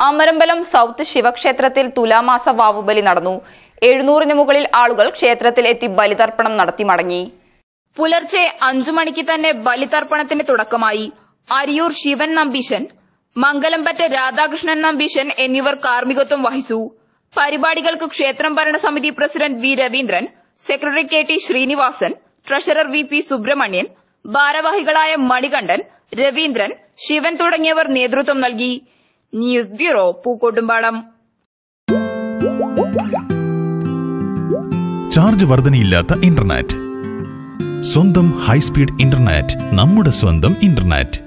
Amarambalam south ശിവക്ഷേത്രത്തിൽ തുലാമാസ വാവുബലി നടന്നു എഴുന്നൂറിന് മുകളിൽ ആളുകൾ ക്ഷേത്രത്തിൽ എത്തി ബലിതർപ്പണം നടത്തി മടങ്ങി പുലർച്ചെ അഞ്ചു മണിക്ക് തന്നെ ബലിതർപ്പണത്തിന് തുടക്കമായി അരിയൂർ ശിവൻ നമ്പീശൻ മംഗലംപറ്റ രാധാകൃഷ്ണൻ നമ്പീശൻ എന്നിവർ കാർമ്മികത്വം വഹിച്ചു പരിപാടികൾക്ക് ക്ഷേത്രം ഭരണസമിതി president V Raveendran secretary K T Sreenivasan treasurer V P Subrahmanyan ഭാരവാഹികളായ മണികണ്ഠൻ രവീന്ദ്രൻ ശിവൻ തുടങ്ങിയവർ നേതൃത്വം നൽകി ന്യൂസ് ബ്യൂറോ പൂക്കോട്ടുംപാടം ചാർജ് വർധനയില്ലാത്ത ഇന്റർനെറ്റ് സ്വന്തം ഹൈസ്പീഡ് ഇന്റർനെറ്റ് നമ്മുടെ സ്വന്തം ഇന്റർനെറ്റ്